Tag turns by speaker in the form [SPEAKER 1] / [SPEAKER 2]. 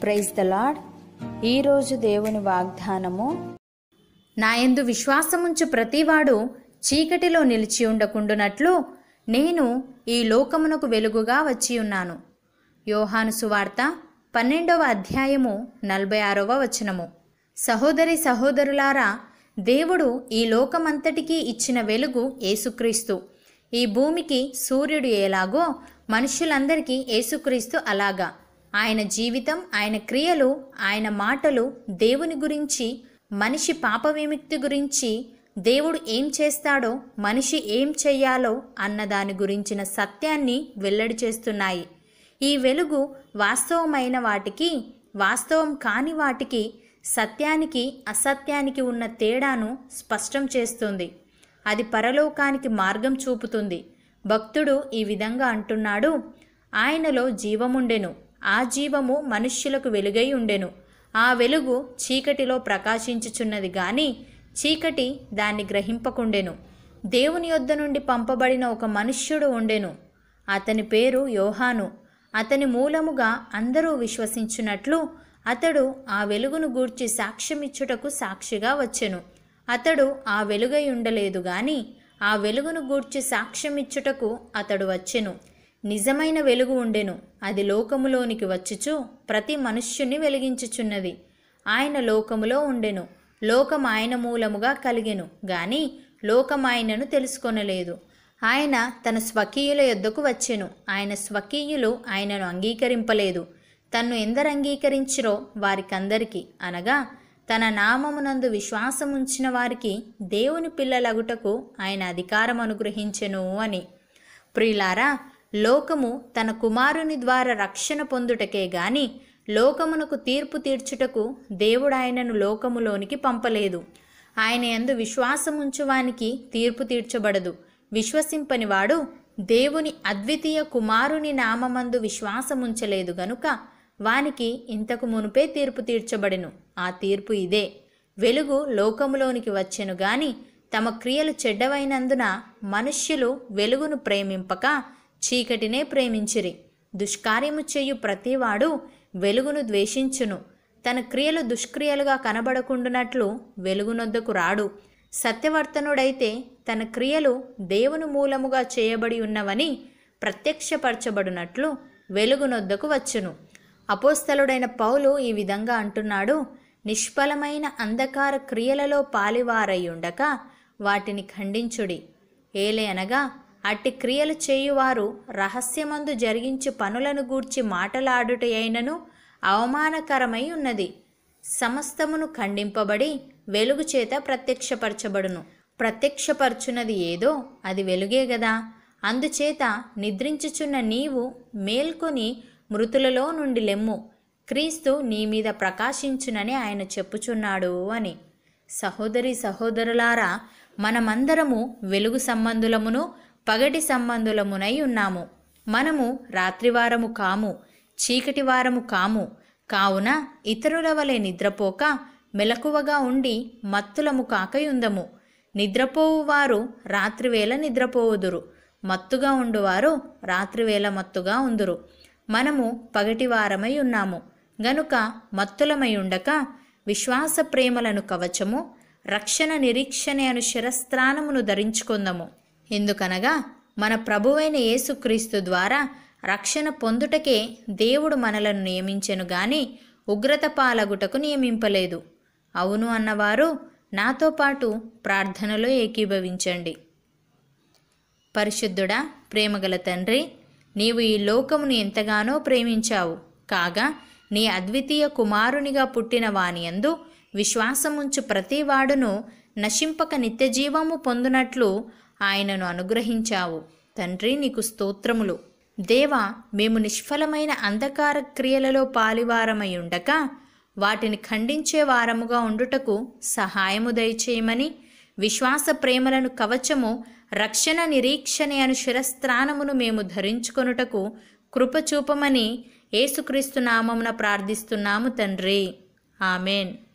[SPEAKER 1] praise the lord ఈరోజు దేవుని వాగ్దానము
[SPEAKER 2] నాయందు విశ్వాసముంచు ప్రతివాడు చీకటిలో నిలిచి ఉండకుండునట్లు నేను ఈ లోకమునకు వెలుగుగా వచ్చి ఉన్నాను యోహాను సువార్త పన్నెండవ అధ్యాయము నలభై ఆరవ వచనము సహోదరి సహోదరులారా దేవుడు ఈ లోకమంతటికీ ఇచ్చిన వెలుగు యేసుక్రీస్తు ఈ భూమికి సూర్యుడు ఎలాగో మనుష్యులందరికీ యేసుక్రీస్తు అలాగా ఆయన జీవితం ఆయన క్రియలు ఆయన మాటలు దేవుని గురించి మనిషి పాప విముక్తి గురించి దేవుడు ఏం చేస్తాడో మనిషి ఏం చెయ్యాలో అన్న దాని గురించిన సత్యాన్ని వెల్లడి చేస్తున్నాయి ఈ వెలుగు వాస్తవమైన వాటికి వాస్తవం కాని వాటికి సత్యానికి అసత్యానికి ఉన్న తేడాను స్పష్టం చేస్తుంది అది పరలోకానికి మార్గం చూపుతుంది భక్తుడు ఈ విధంగా అంటున్నాడు ఆయనలో జీవముండెను ఆ జీవము మనుష్యులకు వెలుగై ఉండెను ఆ వెలుగు చీకటిలో ప్రకాశించుచున్నది గాని చీకటి దాన్ని గ్రహింపకుండెను దేవుని యొద్ద నుండి పంపబడిన ఒక మనుష్యుడు ఉండెను అతని పేరు యోహాను అతని మూలముగా అందరూ విశ్వసించున్నట్లు అతడు ఆ వెలుగును గూర్చి సాక్ష్యమిచ్చుటకు సాక్షిగా వచ్చెను అతడు ఆ వెలుగై ఉండలేదు గాని ఆ వెలుగును గూర్చి సాక్ష్యమిచ్చుటకు అతడు వచ్చెను నిజమైన వెలుగు ఉండెను అది లోకములోనికి వచ్చుచు ప్రతి మనుష్యుని వెలిగించుచున్నది ఆయన లోకములో ఉండెను లోకం ఆయన మూలముగా కలిగెను గాని లోకం ఆయనను తెలుసుకొనలేదు ఆయన తన స్వకీయుల యొద్దకు వచ్చెను ఆయన స్వకీయులు ఆయనను అంగీకరింపలేదు తన్ను ఎందరు అంగీకరించిరో వారికందరికీ అనగా తన నామమునందు విశ్వాసముంచిన వారికి దేవుని పిల్లలగుటకు ఆయన అధికారం అనుగ్రహించెను అని ప్రియులారా లోకము తన కుమారుని ద్వారా రక్షణ పొందుటకే గాని లోకమునకు తీర్పు తీర్చుటకు దేవుడు ఆయనను లోకములోనికి పంపలేదు ఆయన యందు విశ్వాసముంచువానికి తీర్పు తీర్చబడదు విశ్వసింపనివాడు దేవుని అద్వితీయ కుమారుని నామమందు విశ్వాసముంచలేదు గనుక వానికి ఇంతకు మునుపే తీర్పు తీర్చబడెను ఆ తీర్పు ఇదే వెలుగు లోకములోనికి వచ్చెను గాని తమ క్రియలు చెడ్డవైనందున మనుష్యులు వెలుగును ప్రేమింపక చీకటినే ప్రేమించిరి దుష్కార్యము చేయు ప్రతివాడు వెలుగును ద్వేషించును తన క్రియలు దుష్క్రియలుగా కనబడకుండునట్లు వెలుగునొద్దకు రాడు సత్యవర్తనుడైతే తన క్రియలు దేవుని మూలముగా చేయబడి ఉన్నవని ప్రత్యక్షపరచబడినట్లు వెలుగునొద్దకు వచ్చును అపోస్తలుడైన పౌలు ఈ విధంగా అంటున్నాడు నిష్ఫలమైన అంధకార క్రియలలో పాలివారయ్యుండక వాటిని ఖండించుడి ఏలే అనగా అట్టి క్రియలు చేయువారు రహస్యమందు జరిగించు పనులను గూర్చి మాటలాడుటయైనను అవమానకరమై ఉన్నది సమస్తమును ఖండింపబడి వెలుగు చేత ప్రత్యక్షపరచబడును ప్రత్యక్షపరచున్నది ఏదో అది వెలుగే గదా అందుచేత నిద్రించుచున్న నీవు మేల్కొని మృతులలో నుండి లెమ్ము క్రీస్తు నీ మీద ప్రకాశించునని ఆయన చెప్పుచున్నాడు అని సహోదరి సహోదరులారా మనమందరము వెలుగు సంబంధులమును పగటి సంబంధులమునై ఉన్నాము మనము రాత్రివారము కాము చీకటి వారము కాము కావున ఇతరుల వలె నిద్రపోక మెలకువగా ఉండి మత్తులము కాకయుందము నిద్రపోవువారు రాత్రివేళ నిద్రపోవుదురు మత్తుగా ఉండువారు రాత్రివేళ మత్తుగా ఉందురు మనము పగటివారమై ఉన్నాము గనుక మత్తులమై ఉండక విశ్వాస ప్రేమలను కవచము రక్షణ నిరీక్షణ అను శిరస్త్రానమును ధరించుకుందాము ఎందుకనగా మన ప్రభువైన యేసుక్రీస్తు ద్వారా రక్షణ పొందుటకే దేవుడు మనలను నియమించెను గాని ఉగ్రత పాలగుటకు నియమింపలేదు అవును అన్నవారు నాతో పాటు ప్రార్థనలో ఏకీభవించండి పరిశుద్ధుడా ప్రేమగల తండ్రి నీవు ఈ లోకమును ఎంతగానో ప్రేమించావు కాగా నీ అద్వితీయ కుమారునిగా పుట్టిన వానియందు విశ్వాసముంచు ప్రతివాడును నశింపక నిత్యజీవము పొందునట్లు ఆయనను అనుగ్రహించావు తండ్రి నీకు స్తోత్రములు దేవా మేము నిష్ఫలమైన అంధకార క్రియలలో పాలివారమై ఉండక వాటిని ఖండించే వారముగా ఉండుటకు సహాయము దయచేయమని విశ్వాస ప్రేమలను కవచము రక్షణ నిరీక్షణ అను శిరస్త్రానమును మేము ధరించుకొనుటకు కృపచూపమని యేసుక్రీస్తు నామమున ప్రార్థిస్తున్నాము తండ్రి ఆమెన్